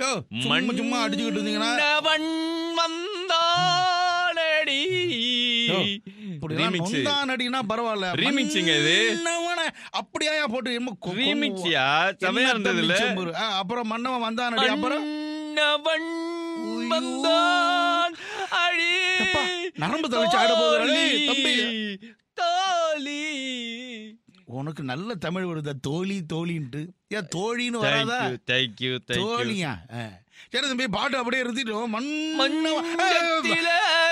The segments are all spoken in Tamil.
யோ, சும்மா சும்மா அடிச்சுக்கிட்டு இருந்தீங்கன்னா மன்னவன் வந்தானடி இப்படிலாம் Remix. நொந்தான் அடினா பரவாயில்ல Remixங்க இது. மன்னவன அப்படியா போட்டு என்னமோ கொ- கொ- ரீமிக்ஸியா செமையா என்னத்த இருந்ததுல மிச்சம் பாரு. ஆ, அப்புறம் மன்னவன் வந்தான் அடி அப்புறம் மன்னவன் ஐயோ. வந்தான் அடி அப்பா, நரம்பு தளர்ச்சி ஆட போகுதுடா, டேய், தம்பி. தாலி உனக்கு நல்ல தமிழ் வருதா தோழி தோழின்ட்டு ஏன் தோழின்னு வராதா தேங்க்யூ தேங்க்யூ தேங்க்யூ தோழியா ஆ. சரி தம்பி பாட்டு அப்படியே இருந்துட்டோம் மன்னவன் மஞ்சத்தில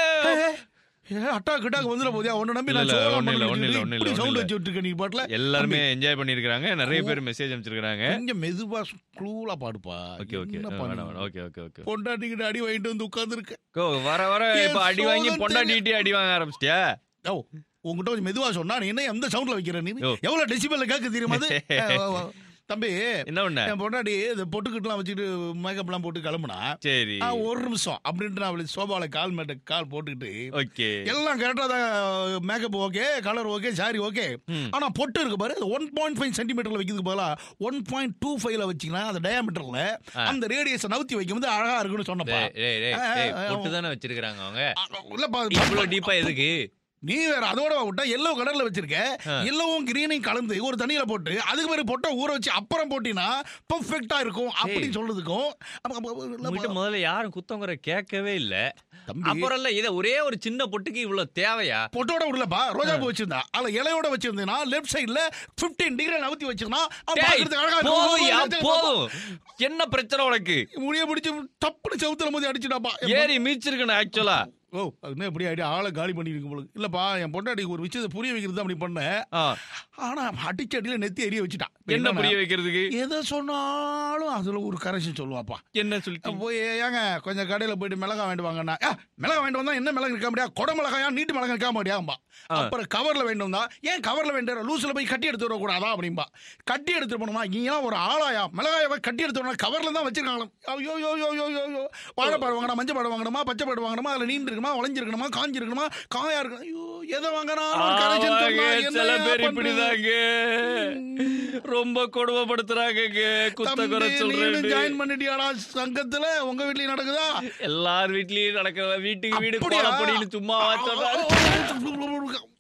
ஏ, அட்டாக் கிட்டாக் வந்துட போதியா உன்னை நம்பி இல்ல, நான் இல்ல, சோளம் ஒண்ணும் இல்ல, பண்ணி ஒண்ணும் இல்ல, வச்சுக்கிட்டு ஒண்ணும் இப்படி இல்ல, சவுண்ட் ஒண்ணும் வச்சு விட்டுருக்க நீ பாட்டுல எல்லாருமே என்ஜாய் பண்ணிருக்காங்க நிறைய பேர் மெசேஜ் அனுப்பிச்சிருக்காங்க கொஞ்சம் மெதுவா க்ளூலா பாடுப்பா ஓகே ஓகே என்ன வேணாம் பண்ணு? வேணாம் ஓகே ஓகே ஓகே பொண்டாட்டிக்கிட்ட அடி வாங்கிட்டு வந்து உட்கார்ந்துருக்க கோ வர வர ஏன் இப்ப அடி வாங்கி சோளம் பொண்டாட்டிட்டே அடி வாங்க ஆரம்பிச்சிட்டியா ஓ உங்ககிட்ட கொஞ்சம் மெதுவா சொன்னா நீ என்ன எந்த சவுண்ட்ல வைக்கிற நீ யோ. எவ்வளவு டெசிபல்ல கேட்க தெரியுமா அது ஏ, வா, வா. தம்பி என்ன பண்ண என் பொண்டாட்டி இந்த பொட்டுக்கிட்டுலாம் வச்சுட்டு மேக்கப் எல்லாம் போட்டு கிளம்புனா சரி ஆ, ஒரு நிமிஷம் அப்படின்ட்டு நான் அவளுக்கு சோபால கால் மேட்ட கால் போட்டுக்கிட்டு ஓகே எல்லாம் கரெக்டா தான் makeup okay colour okay sari okay ம். ஆனா பொட்டு இருக்கு பாரு ஒன் பாயிண்ட் ஃபைவ் சென்டிமீட்டர்ல வைக்கிறதுக்கு பதிலா ஒன் பாயிண்ட் டூ ஃபைவ்ல வச்சீங்கன்னா அந்த டயாமீட்டர்ல அந்த ரேடியஸை நவுத்தி வைக்கும்போது அழகா இருக்குன்னு சொன்னப்பா டேய், டேய், டேய், ஆ, டேய், ஆ, பொட்டு தானே வச்சிருக்காங்க அவங்க ஆ, இல்லப்பா இவ்வளவு டீப்பா எதுக்கு நீ வேற அதோட விட்டா எல்லோ கலர்ல வச்சிருக்க எல்லோவும் கிரீனையும் கலந்து ஒரு தண்ணியில போட்டு அதுக்கு பிறகு பொட்டை ஊற வச்சு அப்புறம் போட்டினா பெர்ஃபெக்ட்டா இருக்கும் அப்படின்னு சொல்றதுக்கும் அப்ப- அப்ப- உங்கள்கிட்ட இல்லப்பா, முதல்ல யாரும் குத்தங்குற கேட்கவே இல்ல தம்பி அப்புறம் இல்ல இத ஒரே ஒரு சின்ன பொட்டுக்கு இவ்வளவு தேவையா பொட்டோட விடலப்பா ரோஜா பூ வச்சிருந்தா அதுல இலையோட வச்சிருந்தேன்னா லெஃப்ட் சைடுல 15 டிகிரி நவுத்தி வச்சிருந்தா அப்ப டேய், பார்க்கறதுக்கு அழகா இருக்கும். போதும்யா, ஒரு நிமிஷம் போதும் என்ன பிரச்சனை உனக்கு முடிய பிடிச்சு தப்புன்னு செவுத்துல மோதி அடிச்சுடாப்பா ஏறி மீச்சிருக்கணும் ஆக்சுவலா ஓ அது என்ன இப்படி ஆயிடு ஆளை காலி பண்ணிருக்கு போல இல்லப்பா என் பொண்டாட்டிக்கு ஒரு விஷயத்தை புரிய வைக்கிறது தான் அப்படி பண்ணேன் ஆனா அடிச்ச அடியில நெத்தி எரிய வச்சுட்டான் இப்ப என்ன என்னன்னா, புரிய வைக்கிறதுக்கு எதை சொன்னாலும் அதுல ஒரு கரெக்ஷன் சொல்லுவாப்பா என்ன சொல்லிட்டு போய் ஏங்க கொஞ்சம் கடையில போயிட்டு மிளகா வாங்கிட்டு வாங்கண்ணா "ஏ, மிளகா வாங்கிட்டு வந்தா என்ன மிளகு இருக்க முடியாது கொடை மிளகாயா நீட்டு மிளகா இருக்க முடியாம்பா அப்புறம் கவர்ல வேண்டு வந்தா ஏன் கவர்ல வேண்டிய லூஸ்ல போய் கட்டி எடுத்து வரக்கூடாதா அப்படிம்பா கட்டி எடுத்து போனோமா நீங்க ஒரு ஆளாயா மிளகாய போய் கட்டி எடுத்து வரணும் கவர்ல தான் வச்சிருக்காங்க ஐயோ யோ யோ யோ யோ யோ வாழைப்பழம் வாங்கணும் மஞ்சள் பழம் வாங்கணுமா பச்சை பழம் வாங்கணுமா அதுல நீண்டு இருக்குமா உழைஞ்சிருக்கணுமா காஞ்சிருக்கணுமா காயா இருக்கணும் ஐயோ எதை வாங்கினா ஆமாங்க, சில பேர் இப்படிதாங்க ரொம்ப கொடுமைப்படுத்துறாங்க குத்த குறை சொல்றேன் ஜாயின் பண்ணிட்டியாடா சங்கத்துல உங்க வீட்லயும் நடக்குதா எல்லார் வீட்லயும் நடக்கிற வீட்டுக்கு வீடு அப்படியா? கோலப்படின்னு சும்மாவா சொல்றாங்க சொல்றாங்க